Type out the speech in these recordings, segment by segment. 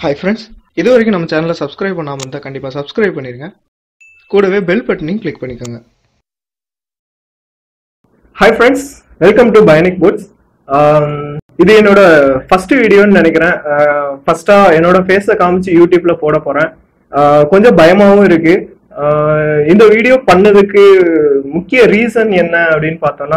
hi friends இது வரைக்கும் நம்ம சேனலை சப்ஸ்கிரைப் பண்ணாமல் இருந்தால் கண்டிப்பாக சப்ஸ்கிரைப் பண்ணிடுங்க கூடவே பெல் பட்டனையும் கிளிக் பண்ணிக்கோங்க hi friends welcome to Bionic Foods இது என்னோட ஃபர்ஸ்ட் வீடியோன்னு நினைக்கிறேன் ஃபர்ஸ்டா என்னோட ஃபேஸை காமிச்சு யூடியூப்ல போட போறேன் ஆஹ் கொஞ்சம் பயமாவும் இருக்கு ஆஹ் இந்த வீடியோ பண்ணதுக்கு முக்கிய ரீசன் என்ன அப்படின்னு பார்த்தோம்னா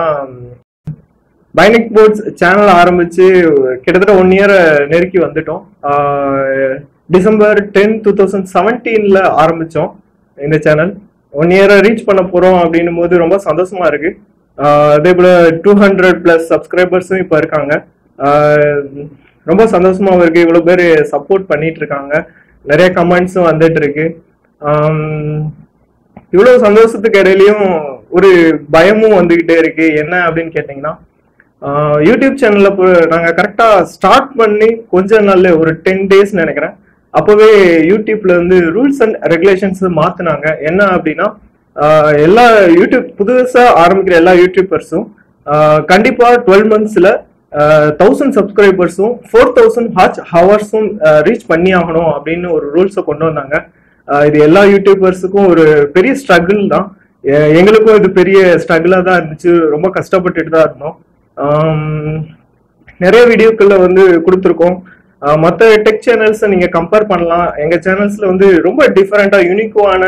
பைனிக் போர்ட்ஸ் சேனல் ஆரம்பிச்சு கிட்டத்தட்ட ஒன் இயர் நெருக்கி வந்துட்டோம் ஆஹ் டிசம்பர் டென் டூ தௌசண்ட் செவன்டீன்ல ஆரம்பிச்சோம் இந்த சேனல் ஒன் இயரை ரீச் பண்ண போறோம் அப்படின்னும் போது ரொம்ப சந்தோஷமா இருக்கு ஆஹ் அதே போல டூ ஹண்ட்ரட் பிளஸ் சப்ஸ்கிரைபர்ஸும் இப்போ இருக்காங்க ஆஹ் ரொம்ப சந்தோஷமாவும் இருக்கு இவ்வளவு பேர் சப்போர்ட் பண்ணிட்டு இருக்காங்க நிறைய கமெண்ட்ஸும் வந்துட்டு இருக்கு ஆம், இவ்வளவு சந்தோஷத்துக்கு இடையிலயும் ஒரு பயமும் வந்துகிட்டே இருக்கு என்ன அப்படின்னு கேட்டீங்கன்னா ஆஹ் யூடியூப் சேனல்ல நாங்க கரெக்டா ஸ்டார்ட் பண்ணி கொஞ்ச நாள்ல ஒரு டென் டேஸ் நினைக்கிறேன் அப்பவே யூடியூப்ல வந்து ரூல்ஸ் அண்ட் ரெகுலேஷன்ஸ் மாத்துனாங்க என்ன அப்படின்னா ஆஹ் எல்லா யூடியூப் புதுசா ஆரம்பிக்கிற எல்லா யூடியூபர்ஸும் கண்டிப்பா டுவெல் மந்த்ஸ்ல தௌசண்ட் சப்ஸ்கிரைபர்ஸும் ஃபோர் தௌசண்ட் ஹாச் ஹவர்ஸும் ரீச் பண்ணி ஆகணும் அப்படின்னு ஒரு ரூல்ஸை கொண்டு வந்தாங்க ஆஹ் இது எல்லா யூடியூபர்ஸுக்கும் ஒரு பெரிய ஸ்ட்ரகிள் தான் எ- எங்களுக்கும் இது பெரிய ஸ்ட்ரகிளா தான் இருந்துச்சு ரொம்ப கஷ்டப்பட்டுட்டு தான் இருந்தோம் ஆம், நிறைய வீடியோக்கள்ல வந்து கொடுத்துருக்கோம் ஆஹ் மத்த டெக் சேனல்ஸ் நீங்க கம்பேர் பண்ணலாம் எங்க சேனல்ஸ்ல வந்து ரொம்ப டிஃபரெண்டா யூனிக்குவான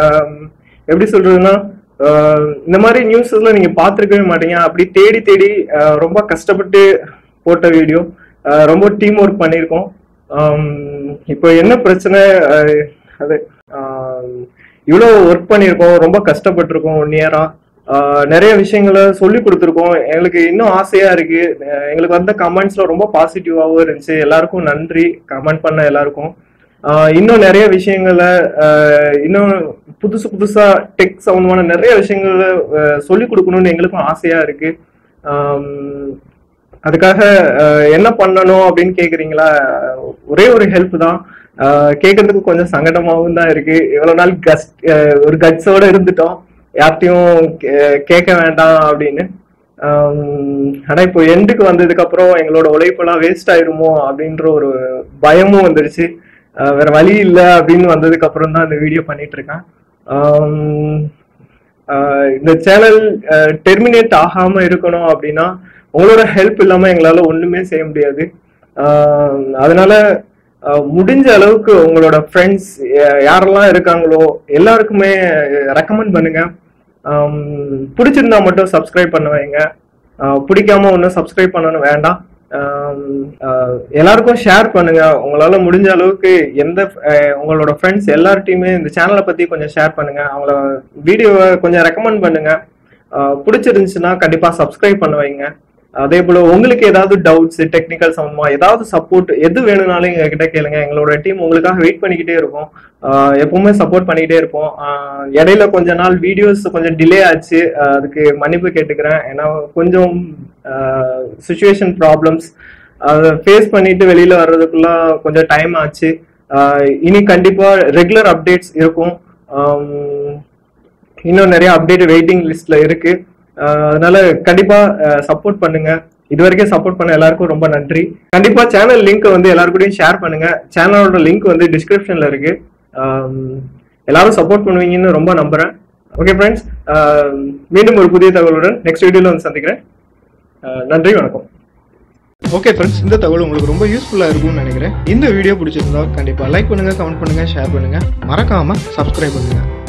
எப்படி சொல்றதுன்னா ஆஹ் இந்த மாதிரி நியூஸ் எல்லாம் நீங்க பார்த்திருக்கவே மாட்டீங்க அப்படி தேடி தேடி ஆஹ் ரொம்ப கஷ்டப்பட்டு போட்ட வீடியோ ரொம்ப டீம் ஒர்க் பண்ணியிருக்கோம் ஆம், இப்போ என்ன பிரச்சனை ஆஹ் அது ஆஹ் இவ்வளோ ஒர்க் பண்ணியிருக்கோம் ரொம்ப கஷ்டப்பட்டிருக்கோம் ஒன் இயரா நிறைய விஷயங்களை சொல்லி கொடுத்துருக்கோம் எங்களுக்கு இன்னும் ஆசையா இருக்கு அஹ் எங்களுக்கு வந்த கமெண்ட்ஸ்ல ரொம்ப பாசிட்டிவாகவும் இருந்துச்சு எல்லாருக்கும் நன்றி கமெண்ட் பண்ண எல்லாருக்கும் ஆஹ் இன்னும் நிறைய விஷயங்களை ஆஹ் இன்னும் புதுசு புதுசா டெக் சம்பந்தமான நிறைய விஷயங்களை ஆஹ் சொல்லி கொடுக்கணும்னு எங்களுக்கும் ஆசையா இருக்கு ஆம், அதுக்காக அஹ், என்ன பண்ணணும் அப்படின்னு கேக்குறீங்களா ஒரே ஒரு ஹெல்ப் தான் அஹ், கேட்கறதுக்கு கொஞ்சம் சங்கடமாவும் தான் இருக்கு இவ்வளவு நாள் கஸ் அஹ், ஒரு கட்ஸோட இருந்துட்டோம் யார்ட்டையும் கே- கேட்க வேண்டாம் அப்படின்னு ஆம், ஆனா இப்போ எண்டுக்கு வந்ததுக்கு அப்புறம் எங்களோட உழைப்பெல்லாம் வேஸ்ட் ஆயிருமோ அப்படின்ற ஒரு பயமும் வந்துருச்சு அஹ், வேற வழி இல்லை அப்படின்னு வந்ததுக்கு அப்புறம் தான் இந்த வீடியோ பண்ணிட்டு இருக்கேன் ஆம், ஆஹ் இந்த சேனல் டெர்மினேட் ஆகாம இருக்கணும் அப்படின்னா உங்களோட ஹெல்ப் இல்லாம எங்களால ஒண்ணுமே செய்ய முடியாது ஆஹ் அதனால ஆஹ் முடிஞ்ச அளவுக்கு உங்களோட ஃப்ரெண்ட்ஸ் யாரெல்லாம் இருக்காங்களோ எல்லாருக்குமே ரெக்கமெண்ட் பண்ணுங்க ஆம், பிடிச்சிருந்தா மட்டும் சப்ஸ்கிரைப் பண்ண வைங்க ஆஹ் பிடிக்காம ஒன்றும் சப்ஸ்கிரைப் பண்ணணும் வேண்டாம் ஆம், ஆஹ் எல்லாருக்கும் ஷேர் பண்ணுங்க உங்களால முடிஞ்ச அளவுக்கு எந்த அஹ் உங்களோட ஃப்ரெண்ட்ஸ் எல்லார்ட்டையுமே இந்த சேனலை பத்தி கொஞ்சம் ஷேர் பண்ணுங்க அவங்கள வீடியோவை கொஞ்சம் ரெக்கமெண்ட் பண்ணுங்க ஆஹ் பிடிச்சிருந்துச்சுன்னா கண்டிப்பா சப்ஸ்கிரைப் பண்ண வைங்க அதே போல உங்களுக்கு ஏதாவது டவுட்ஸ் டெக்னிக்கல் சம்பந்தமா ஏதாவது சப்போர்ட் எது வேணும்னாலும் எங்க கிட்ட கேளுங்க எங்களோட டீம் உங்களுக்காக வெயிட் பண்ணிக்கிட்டே இருக்கும் ஆஹ் எப்பவுமே சப்போர்ட் பண்ணிக்கிட்டே இருப்போம் ஆஹ் இடையில கொஞ்ச நாள் வீடியோஸ் கொஞ்சம் டிலே ஆச்சு ஆஹ் அதுக்கு மன்னிப்பு கேட்டுக்கிறேன் ஏன்னா கொஞ்சம் சுச்சுவேஷன் ப்ராப்ளம்ஸ் அதை ஃபேஸ் பண்ணிட்டு வெளியில வர்றதுக்குள்ள கொஞ்சம் டைம் ஆச்சு ஆஹ் இனி கண்டிப்பா ரெகுலர் அப்டேட்ஸ் இருக்கும் ஆம், இன்னும் நிறைய அப்டேட் வெயிட்டிங் லிஸ்ட்ல இருக்கு ஆஹ் அதனால கண்டிப்பா சப்போர்ட் பண்ணுங்க இது வரைக்கும் சப்போர்ட் பண்ண எல்லாருக்கும் ரொம்ப நன்றி கண்டிப்பா சேனல் லிங்க் வந்து எல்லாருக்கூடயும் ஷேர் பண்ணுங்க சேனலோட லிங்க் வந்து டிஸ்கிரிப்ஷன்ல இருக்கு ஆம், எல்லாரும் சப்போர்ட் பண்ணுவீங்கன்னு ரொம்ப நம்புறேன் ஓகே ஃப்ரெண்ட்ஸ் மீண்டும் ஒரு புதிய தகவலுடன் நெக்ஸ்ட் வீடியோல வந்து சந்திக்கிறேன் ஆஹ் நன்றி வணக்கம் ஓகே ஃப்ரெண்ட்ஸ் இந்த தகவல் உங்களுக்கு ரொம்ப யூஸ்ஃபுல்லாக இருக்கும்னு நினைக்கிறேன் இந்த வீடியோ பிடிச்சிருந்தா கண்டிப்பாக லைக் பண்ணுங்கள் கமெண்ட் பண்ணுங்கள் ஷேர் பண்ணுங்கள் மறக்காமல் சப்ஸ்கிரைப் பண்ணுங்கள்